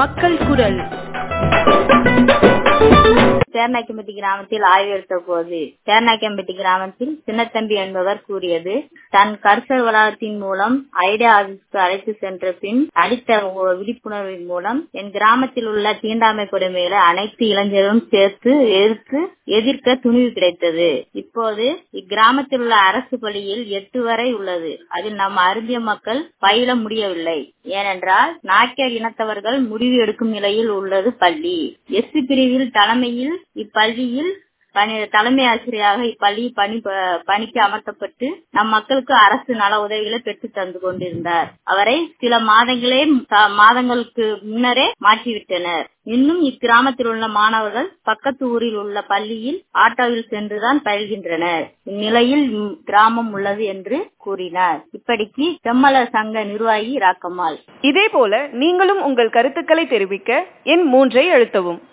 மக்கள் குரல் சேர்நாய்க்கம்பட்டி கிராமத்தில் ஆய்வு எடுத்த போது சேர்நாய்க்கம்பட்டி கிராமத்தில் சின்னத்தம்பி என்பவர் கூறியது தன் கர்சர் வளாகத்தின் மூலம் ஐடியா ஆபீஸ்க்கு அழைத்து சென்ற பின் அளித்த விழிப்புணர்வின் மூலம் என் கிராமத்தில் உள்ள தீண்டாமை கொடுமைகளை அனைத்து இளைஞரும் சேர்த்து எதிர்த்து எதிர்க்க துணிவு கிடைத்தது இப்போது இக்கிராமத்தில் உள்ள அரசு பள்ளியில் எட்டு வரை உள்ளது அதில் நம் அருந்திய மக்கள் பயில முடியவில்லை ஏனென்றால் நாக்கியர் இனத்தவர்கள் முடிவு எடுக்கும் நிலையில் உள்ளது பள்ளி எஸ்சி பிரிவில் தலைமையில் இப்பள்ளியில் பணி தலைமை ஆசிரியராக இப்பள்ளி பணி பணிக்கு அமர்த்தப்பட்டு நம் மக்களுக்கு அரசு நல உதவிகளை பெற்று தந்து கொண்டிருந்தார் அவரை சில மாதங்களே மாதங்களுக்கு முன்னரே மாற்றிவிட்டனர் இன்னும் இக்கிராமத்தில் உள்ள மாணவர்கள் பக்கத்து ஊரில் உள்ள பள்ளியில் ஆட்டோவில் சென்றுதான் பயில்கின்றனர் இந்நிலையில் கிராமம் உள்ளது என்று கூறினார் இப்படிக்கு செம்மலர் சங்க நிர்வாகி ராக்கம்மாள் இதே போல நீங்களும் உங்கள் கருத்துக்களை தெரிவிக்க எண் மூன்றை அழுத்தவும்